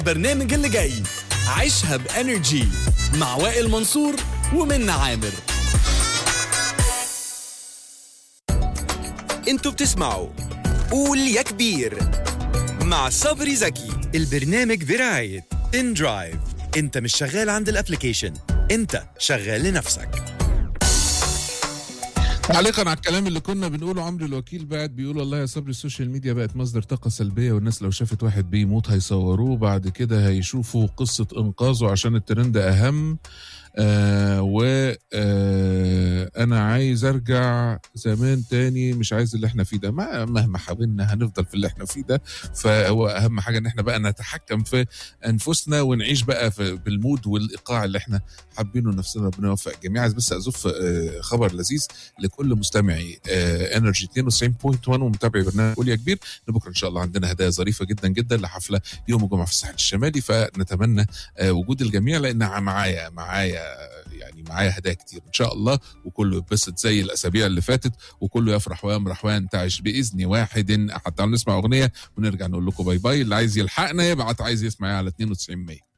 البرنامج اللي جاي عيشها بانرجي مع وائل منصور ومنى عامر انتوا بتسمعوا قول يا كبير مع صبري زكي البرنامج برعاية ان درايف انت مش شغال عند الابليكيشن انت شغال لنفسك تعليقا على الكلام اللي كنا بنقوله عمرو الوكيل بعد بيقول والله يا صبري السوشيال ميديا بقت مصدر طاقه سلبيه والناس لو شافت واحد بيموت هيصوروه بعد كده هيشوفوا قصه انقاذه عشان الترند اهم آه و آه انا عايز ارجع زمان تاني مش عايز اللي احنا فيه ده ما مهما حاولنا هنفضل في اللي احنا فيه ده فهو اهم حاجه ان احنا بقى نتحكم في انفسنا ونعيش بقى في بالمود والايقاع اللي احنا حابينه نفسنا ربنا يوفق الجميع عايز بس ازف آه خبر لذيذ لكل مستمعي آه انرجي 92.1 ومتابعي برنامج قول يا كبير ان بكره ان شاء الله عندنا هدايا ظريفه جدا جدا لحفله يوم الجمعه في الساحل الشمالي فنتمنى آه وجود الجميع لان معايا معايا يعني معايا هدايا كتير ان شاء الله وكله يتبسط زي الاسابيع اللي فاتت وكله يفرح ويمرح وينتعش باذن واحد حتى نسمع اغنيه ونرجع نقول لكم باي باي اللي عايز يلحقنا يبعت عايز يسمع على 92 100